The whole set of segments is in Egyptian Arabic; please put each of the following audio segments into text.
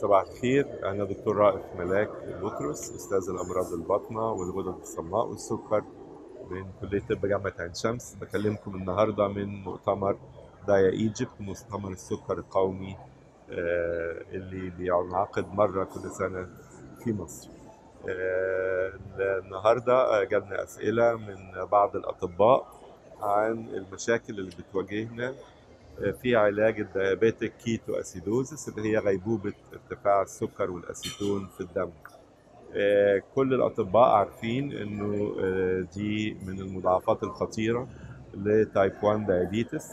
صباح الخير أنا دكتور رائف ملاك بطرس أستاذ الأمراض الباطنة والغدد الصماء والسكر من كلية طب جامعة عين شمس بكلمكم النهاردة من مؤتمر دايا ايجيبت مؤتمر السكر القومي آه، اللي بينعقد مرة كل سنة في مصر آه، النهاردة جالنا أسئلة من بعض الأطباء عن المشاكل اللي بتواجهنا في علاج الديابيتك كيتو اسيدوزس اللي هي غيبوبة ارتفاع السكر والاسيتون في الدم آه، كل الأطباء عارفين إنه آه، دي من المضاعفات الخطيرة لتايب 1 دايابيتس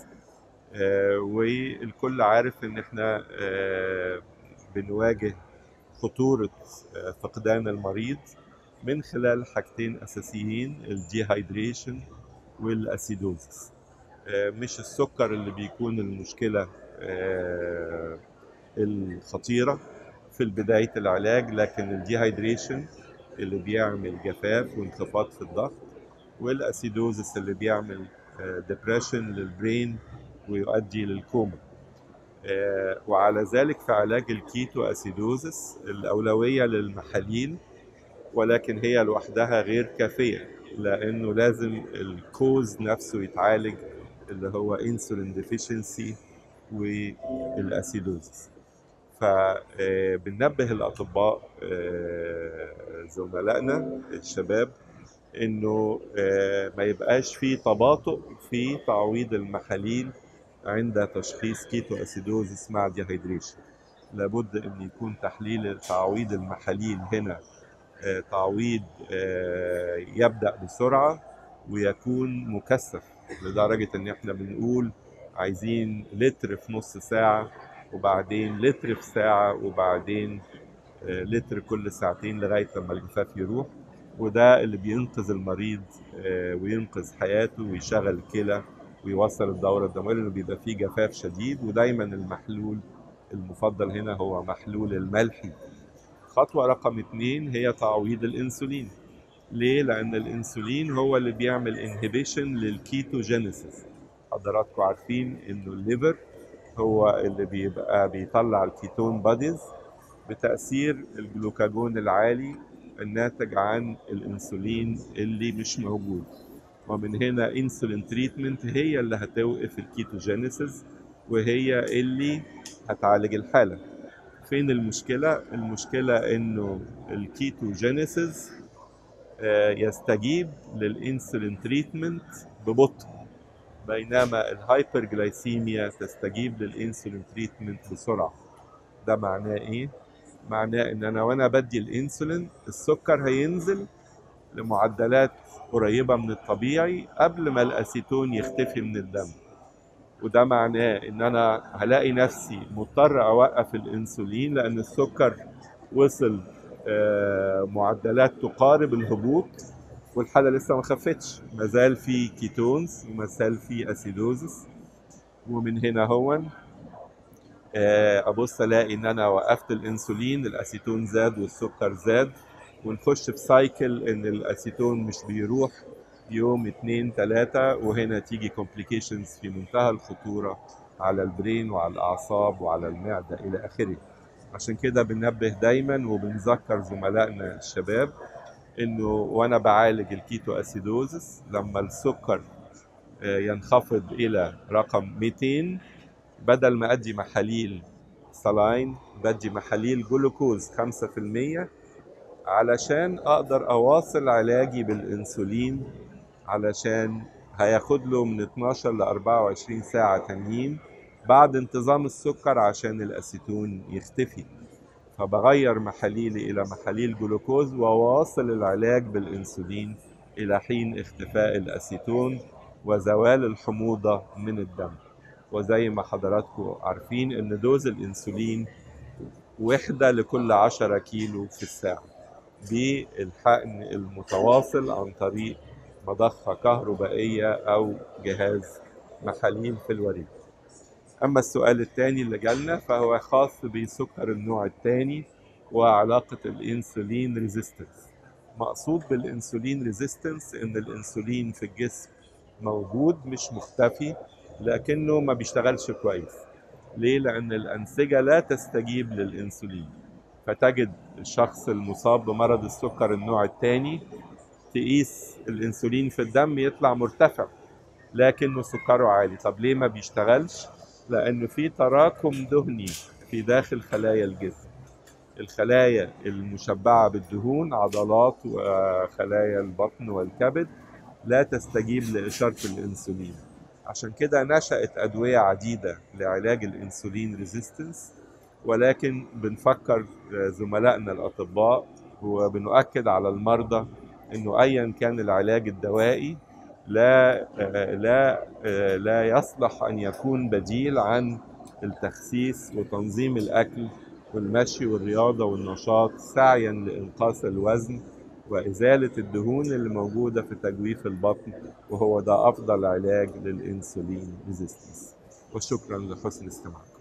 والكل عارف إن إحنا آه، بنواجه خطورة آه، فقدان المريض من خلال حاجتين أساسيين الديهايدريشن والأسيدوزس آه، مش السكر اللي بيكون المشكلة آه، الخطيرة في بداية العلاج لكن الديهايدريشن اللي بيعمل جفاف وانخفاض في الضغط والأسيدوزس اللي بيعمل ديبريشن للبرين ويؤدي للكوما آه، وعلى ذلك في علاج الكيتو أسيدوزس الأولوية للمحاليل ولكن هي لوحدها غير كافية لأنه لازم الكوز نفسه يتعالج اللي هو انسولين ديفيشنسي والاسيدوزس فبننبه الاطباء آه، زملائنا الشباب انه آه، ما يبقاش في تباطؤ في تعويض المحاليل عند تشخيص كيتو اسيدوزس مع ديهيدريشن لابد ان يكون تحليل تعويض المحاليل هنا آه، تعويض آه، يبدا بسرعه ويكون مكثف لدرجه ان احنا بنقول عايزين لتر في نص ساعه وبعدين لتر في ساعه وبعدين آه، لتر كل ساعتين لغايه لما الجفاف يروح وده اللي بينقذ المريض آه، وينقذ حياته ويشغل الكلى ويوصل الدوره الدمويه لانه بيبقى فيه جفاف شديد ودايما المحلول المفضل هنا هو محلول الملحي خطوة رقم اتنين هي تعويض الانسولين ليه؟ لأن الانسولين هو اللي بيعمل انهبيشن للكيتوجينيسيس حضراتكم عارفين إنه الليفر هو اللي بيبقى بيطلع الكيتون باديز بتأثير الجلوكاجون العالي الناتج عن الانسولين اللي مش موجود ومن هنا انسولين تريتمنت هي اللي هتوقف الكيتوجينيسيس وهي اللي هتعالج الحالة فين المشكلة؟ المشكلة إنه الكيتوجينيسيس آه، يستجيب للإنسولين تريتمنت ببطء بينما الهايبرجلايسيميا تستجيب للإنسولين تريتمنت بسرعة ده معناه إيه؟ معناه إن أنا وأنا بدي الإنسولين السكر هينزل لمعدلات قريبة من الطبيعي قبل ما الأسيتون يختفي من الدم وده معناه ان انا هلاقي نفسي مضطر اوقف الانسولين لان السكر وصل آه، معدلات تقارب الهبوط والحاله لسه ما خفتش ما زال في كيتونز وما زال في اسيدوزس ومن هنا هون آه، ابص الاقي ان انا وقفت الانسولين الاسيتون زاد والسكر زاد ونخش في سايكل ان الاسيتون مش بيروح يوم اتنين تلاتة وهنا تيجي complications في منتهى الخطورة على البرين وعلى الأعصاب وعلى المعدة إلى آخره عشان كده بننبه دايما وبنذكر زملائنا الشباب إنه وأنا بعالج الكيتو أسيدوزس لما السكر آه، ينخفض إلى رقم 200 بدل ما أدي محاليل سلاين بدي محاليل جلوكوز 5% علشان أقدر أواصل علاجي بالإنسولين علشان هياخد له من 12 ل 24 ساعة تانيين بعد انتظام السكر عشان الأسيتون يختفي فبغير محاليلي إلى محاليل جلوكوز وواصل العلاج بالإنسولين إلى حين اختفاء الأسيتون وزوال الحموضة من الدم وزي ما حضراتكم عارفين إن دوز الإنسولين وحدة لكل 10 كيلو في الساعة بالحقن المتواصل عن طريق مضخة كهربائية أو جهاز محاليل في الوريد أما السؤال الثاني اللي جالنا فهو خاص بسكر النوع الثاني وعلاقة الإنسولين ريزيستنس مقصود بالإنسولين ريزيستنس إن الإنسولين في الجسم موجود مش مختفي لكنه ما بيشتغلش كويس ليه؟ لأن الأنسجة لا تستجيب للإنسولين فتجد الشخص المصاب بمرض السكر النوع الثاني تقيس الانسولين في الدم يطلع مرتفع لكنه سكره عالي طب ليه ما بيشتغلش لانه في تراكم دهني في داخل خلايا الجسم الخلايا المشبعه بالدهون عضلات وخلايا البطن والكبد لا تستجيب لاشاره الانسولين عشان كده نشأت أدوية عديدة لعلاج الإنسولين ريزيستنس ولكن بنفكر زملائنا الأطباء وبنؤكد على المرضى انه ايا كان العلاج الدوائي لا لا لا يصلح ان يكون بديل عن التخسيس وتنظيم الاكل والمشي والرياضه والنشاط سعيا لانقاص الوزن وازاله الدهون اللي موجوده في تجويف البطن وهو ده افضل علاج للانسولين ريزيستنس وشكرا لحسن استماعكم